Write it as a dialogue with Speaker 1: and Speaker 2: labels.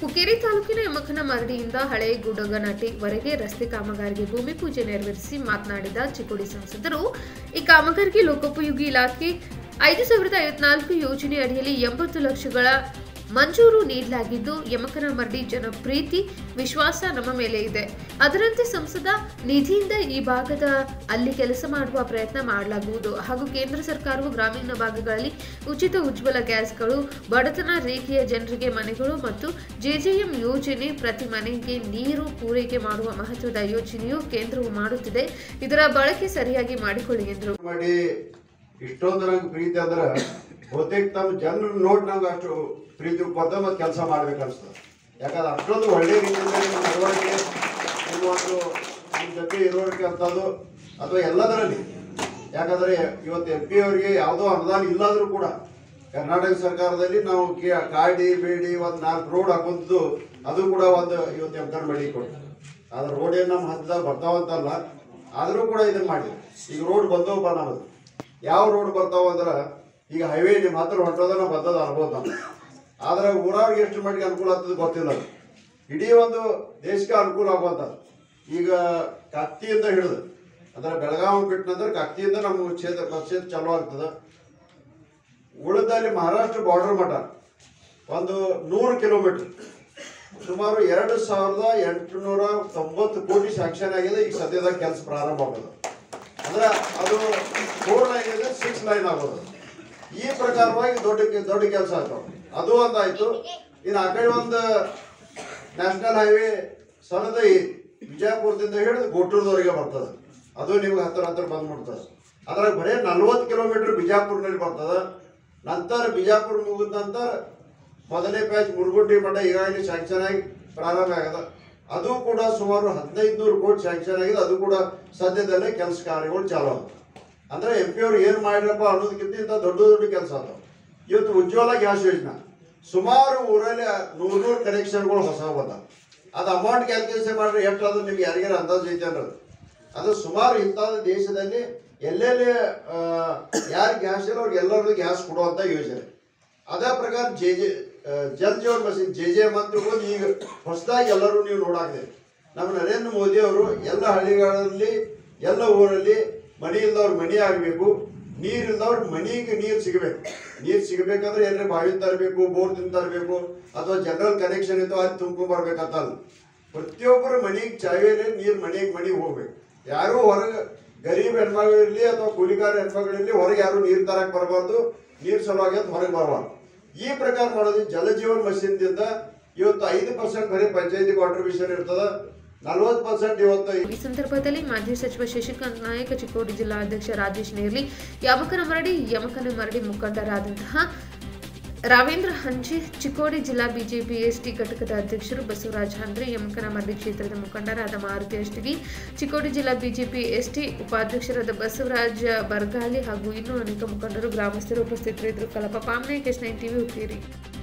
Speaker 1: ಹುಕ್ಕೇರಿ ತಾಲೂಕಿನ ಯಮಕನ ಮರಡಿಯಿಂದ ಹಳೆ ಗುಡಗನಟಿವರೆಗೆ ರಸ್ತೆ ಕಾಮಗಾರಿಗೆ ಭೂಮಿ ಪೂಜೆ ನೆರವೇರಿಸಿ ಮಾತನಾಡಿದ ಚಿಕ್ಕೋಡಿ ಸಂಸದರು ಈ ಕಾಮಗಾರಿಗೆ ಲೋಕೋಪಯೋಗಿ ಇಲಾಖೆ ಐದು ಸಾವಿರದ ಐವತ್ನಾಲ್ಕು ಯೋಜನೆ ಅಡಿಯಲ್ಲಿ ಎಂಬತ್ತು ಲಕ್ಷಗಳ ಮಂಜೂರು ನೀಡಲಾಗಿದ್ದು ಯಮಕನ ಮರಡಿ ಜನಪ್ರೀತಿ ವಿಶ್ವಾಸ ನಮ್ಮ ಮೇಲೆ ಇದೆ ಅದರಂತೆ ಸಂಸದ ನಿಧಿಯಿಂದ ಈ ಭಾಗದ ಅಲ್ಲಿ ಕೆಲಸ ಮಾಡುವ ಪ್ರಯತ್ನ ಮಾಡಲಾಗುವುದು ಹಾಗೂ ಕೇಂದ್ರ ಸರ್ಕಾರವು ಗ್ರಾಮೀಣ ಭಾಗಗಳಲ್ಲಿ ಉಚಿತ ಉಜ್ವಲ ಗ್ಯಾಸ್ಗಳು ಬಡತನ ರೇಖೆಯ ಜನರಿಗೆ ಮನೆಗಳು ಮತ್ತು ಜೆಜೆಎಂ ಯೋಜನೆ ಪ್ರತಿ ಮನೆಗೆ ನೀರು ಪೂರೈಕೆ ಮಾಡುವ ಮಹತ್ವದ ಯೋಜನೆಯು ಕೇಂದ್ರವು ಮಾಡುತ್ತಿದೆ ಇದರ ಬಳಕೆ ಸರಿಯಾಗಿ ಮಾಡಿಕೊಳ್ಳಿ ಎಂದರು
Speaker 2: ಮಾಡಿ ಇಷ್ಟೊಂದು ನಂಗೆ ಪ್ರೀತಿ ಅಂದ್ರ ಬಹುತೇಕ ತಮ್ಮ ಜನರು ನೋಡಿ ನಂಗೆ ಅಷ್ಟು ಪ್ರೀತಿ ಉಪದ ಮತ್ತು ಕೆಲಸ ಮಾಡ್ಬೇಕು ಅನ್ಸ್ತದೆ ಯಾಕಂದ್ರೆ ಅಷ್ಟೊಂದು ಒಳ್ಳೆ ರೀತಿಯಿಂದ ನಿಮ್ಮ ನಡವಳಿಕೆ ನಿಮ್ಮ ಒಂದು ನಿಮ್ಮ ಜೊತೆ ಇರೋರಿಗೆ ಅಂತದ್ದು ಅಥವಾ ಎಲ್ಲದರಲ್ಲಿ ಯಾಕಂದ್ರೆ ಇವತ್ತು ಎಂ ಪಿ ಅವರಿಗೆ ಯಾವುದೋ ಅನುದಾನ ಇಲ್ಲಾದ್ರೂ ಕೂಡ ಕರ್ನಾಟಕ ಸರ್ಕಾರದಲ್ಲಿ ನಾವು ಕೇ- ಕಾಡಿ ಬೇಡಿ ಒಂದು ನಾಲ್ಕು ರೋಡ್ ಹಾಕುವಂಥದ್ದು ಅದು ಕೂಡ ಒಂದು ಇವತ್ತು ಎಂ ಕರ್ ಮಾಡಿ ಕೊಡ್ತಾರೆ ಆದ್ರೆ ರೋಡ್ ಏನು ನಮ್ಮ ಹತ್ತದಾಗ ಬರ್ತಾವಂತಲ್ಲ ಆದರೂ ಕೂಡ ಇದನ್ನ ಮಾಡಿ ಈಗ ರೋಡ್ ಬಂದವಪ್ಪ ನಮ್ಮದು ಯಾವ ರೋಡ್ ಬರ್ತಾವ ಅಂದ್ರೆ ಈಗ ಹೈವೇ ನಿಮ್ಮ ಹತ್ರ ಹೊಂಟೋದನ್ನ ಬದ್ದದ ಅನ್ಬೋದು ನಾವು ಆದ್ರೆ ಊರವ್ರಿಗೆ ಎಷ್ಟು ಮಟ್ಟಿಗೆ ಅನುಕೂಲ ಆಗ್ತದೆ ಗೊತ್ತಿಲ್ಲ ಅದು. ಇಡೀ ಒಂದು ದೇಶಕ್ಕೆ ಅನುಕೂಲ ಆಗುವಂಥದ್ದು ಈಗ ಕತ್ತಿಯಿಂದ ಹಿಡಿದು ಅಂದ್ರೆ ಬೆಳಗಾವಿ ಬಿಟ್ಟ ನಂತರ ಕತ್ತಿಯಿಂದ ನಮ್ಮ ಕ್ಷೇತ್ರ ಕ್ಷೇತ್ರ ಚಾಲೂ ಆಗ್ತದೆ ಉಳಿದಲ್ಲಿ ಮಹಾರಾಷ್ಟ್ರ ಬಾರ್ಡರ್ ಮಠ ಒಂದು ನೂರು ಕಿಲೋಮೀಟರ್ ಸುಮಾರು ಎರಡು ಸಾವಿರದ ಎಂಟುನೂರ ತೊಂಬತ್ತು ಕೋಟಿ ಸ್ಯಾಂಕ್ಷನ್ ಆಗಿದೆ ಈಗ ಸದ್ಯದಾಗ ಕೆಲಸ ಪ್ರಾರಂಭ ಆಗೋದು ಅಂದ್ರೆ ಅದು ಫೋರ್ ಲೈನ್ ಇದೆ ಸಿಕ್ಸ್ ಲೈನ್ ಆಗೋದು ಈ ಪ್ರಕಾರವಾಗಿ ದೊಡ್ಡ ಕೆ- ದೊಡ್ಡ ಕೆಲಸ ಆಗ್ತಾವ ಅದು ಒಂದಾಯ್ತು ಇನ್ನು ಆ ಕಡೆ ಒಂದು ನ್ಯಾಷನಲ್ ಹೈವೇ ಸಣ್ಣದ ಈ ವಿಜಯಪುರದಿಂದ ಹಿಡಿದು ಗೋಟೂರ್ದವರೆಗೆ ಬರ್ತದೆ ಅದು ನಿಮ್ಗೆ ಹತ್ತಿರ ಹತ್ತಿರ ಬಂದ್ಬಿಡ್ತದೆ ಅದ್ರಾಗ ಬರೀ ನಲ್ವತ್ತು ಕಿಲೋಮೀಟರ್ ಬಿಜಾಪುರ್ನಲ್ಲಿ ಬರ್ತದೆ ನಂತರ ಬಿಜಾಪುರ ಮುಗಿದ ನಂತರ ಮೊದಲನೇ ಪ್ಯಾಚ್ ಮುರುಗುಂಡಿ ಮಠ ಈಗಾಗಲೇ ಶಾಂಕ್ಷನ್ ಆಗಿ ಪ್ರಾರಂಭ ಆಗದ ಅದು ಕೂಡ ಸುಮಾರು ಹದಿನೈದು ನೂರು ಕೋಟಿ ಶಾಂಕ್ಷನ್ ಆಗಿದೆ ಅದು ಕೂಡ ಸದ್ಯದಲ್ಲೇ ಕೆಲಸ ಕಾರ್ಯಗಳು ಚಾಲು ಆಗುತ್ತೆ ಅಂದ್ರೆ ಎಂ ಪಿ ಅವ್ರು ಏನು ಮಾಡಿರಪ್ಪ ಅನ್ನೋದಕ್ಕಿಂತ ಇಂಥ ದೊಡ್ಡ ದೊಡ್ಡ ಕೆಲಸ ಅದಾವ ಇವತ್ತು ಉಜ್ವಲ ಗ್ಯಾಸ್ ಯೋಜನಾ ಸುಮಾರು ಊರಲ್ಲಿ ನೂರು ನೂರು ಕನೆಕ್ಷನ್ಗಳು ಹೊಸ ಬಂದ ಅದು ಅಮೌಂಟ್ ಕ್ಯಾಲ್ಕುಲೇಷನ್ ಮಾಡ್ರಿ ಎಷ್ಟು ಅದು ನಿಮ್ಗೆ ಯಾರಿಗಾರ ಅಂದಾಜು ಐತೆ ಅನ್ನೋದು ಅದು ಸುಮಾರು ಇಂಥದ್ದು ದೇಶದಲ್ಲಿ ಎಲ್ಲೆಲ್ಲಿ ಯಾರು ಗ್ಯಾಸ್ ಇಲ್ಲ ಅವ್ರಿಗೆ ಎಲ್ಲರಿಗೂ ಗ್ಯಾಸ್ ಕೊಡುವಂಥ ಯೋಜನೆ ಅದೇ ಪ್ರಕಾರ J J Jal Jeevan mission J J ಮತ್ತು ಈಗ ಹೊಸದಾಗಿ ಎಲ್ಲರೂ ನೀವು ನೋಡಾಗಿದೆ ನಮ್ಮ ನರೇಂದ್ರ ಮೋದಿ ಅವರು ಎಲ್ಲ ಹಳ್ಳಿಗಳಲ್ಲಿ ಎಲ್ಲ ಊರಲ್ಲಿ ಮನಿ ಇಲ್ದವ್ರ ಮನಿ ಆಗಬೇಕು ನೀರು ಇಲ್ದವ್ರ ಮನಿಗೆ ನೀರು ಸಿಗಬೇಕು ನೀರು ಸಿಗಬೇಕಂದ್ರೆ ಏನ್ರಿ ಬಾವಿಯಿಂದ ತರಬೇಕು ಬೋರ್ದಿಂದ ತರಬೇಕು ಅಥವಾ ಜನರಲ್ ಕನೆಕ್ಷನ್ ಇತ್ತು ಅಲ್ಲಿ ತುಂಬ್ಕೊಂಡ್ ಬರ್ಬೇಕಂತಲ್ಲ ಪ್ರತಿಯೊಬ್ಬರ ಮನೆಗೆ ಚಾವಿಯಲ್ಲಿ ನೀರು ಮನೆಗೆ ಮನೆಗೆ ಹೋಗ್ಬೇಕು ಯಾರು ಹೊರಗೆ ಗರೀಬ್ ಹೆಣ್ಮಗಳಿರಲಿ ಅಥವಾ ಕೂಲಿಕಾರ ಹೆಣ್ಮಗಳಿರಲಿ ಹೊರಗೆ ಯಾರು ನೀರು ತರಕ್ ಬರಬಾರ್ದು ನೀರು ಸಲುವಾಗಿ ಅಂತ ಹೊರಗೆ ಬರಬಾರ್ದು ಈ ಪ್ರಕಾರ ಮಾಡೋದು ಜಲಜೀವನ್ ಮಷೀನ್ದಿಂದ ಇವತ್ತು ಐದು ಪರ್ಸೆಂಟ್ ಬರೀ ಪಂಚಾಯತಿ ಕಾಂಟ್ರಿಬ್ಯೂಷನ್ ಇರ್ತದ ನಲ್ವತ್ತು ಪರ್ಸೆಂಟ್ ಇವತ್ತು
Speaker 1: ಈ ಸಂದರ್ಭದಲ್ಲಿ ಮಾಜಿ ಸಚಿವ ಶಶಿಕಾಂತ್ ನಾಯಕ್ ಚಿಕ್ಕೋಡಿ ಜಿಲ್ಲಾಧ್ಯಕ್ಷ ರಾಜೇಶ್ ನೇರ್ಲಿ ಯಮಕನ ಮರಡಿ ಯಮಕನ ಮರಡಿ ಮುಖಂಡರಾದಂತಹ ರಾವೇಂದ್ರ ಹಂಚಿ ಚಿಕ್ಕೋಡಿ ಜಿಲ್ಲಾ ಬಿಜೆಪಿ ಎಸ್ಟಿ ಘಟಕದ ಅಧ್ಯಕ್ಷರು ಬಸವರಾಜ್ ಹಂದ್ರಿ ಯಮಕನ ಮರಡಿ ಕ್ಷೇತ್ರದ ಮುಖಂಡರಾದ ಮಾರುತಿ ಅಷ್ಟಗಿ ಚಿಕ್ಕೋಡಿ ಜಿಲ್ಲಾ ಬಿಜೆಪಿ ಎಸ್ಟಿ ಉಪಾಧ್ಯಕ್ಷರಾದ ಬಸವರಾಜ ಬರ್ಗಾಲಿ ಹಾಗೂ ಇನ್ನೂ ಅನೇಕ ಮುಖಂಡರು ಗ್ರಾಮಸ್ಥರು ಉಪಸ್ಥಿತರಿದ್ದರು ಕಲಪ ಪಾಮ್ನಾಯಕ್ ಎಸ್ ನೈನ್ ಟಿವಿ ಹುಕ್ಕೇರಿ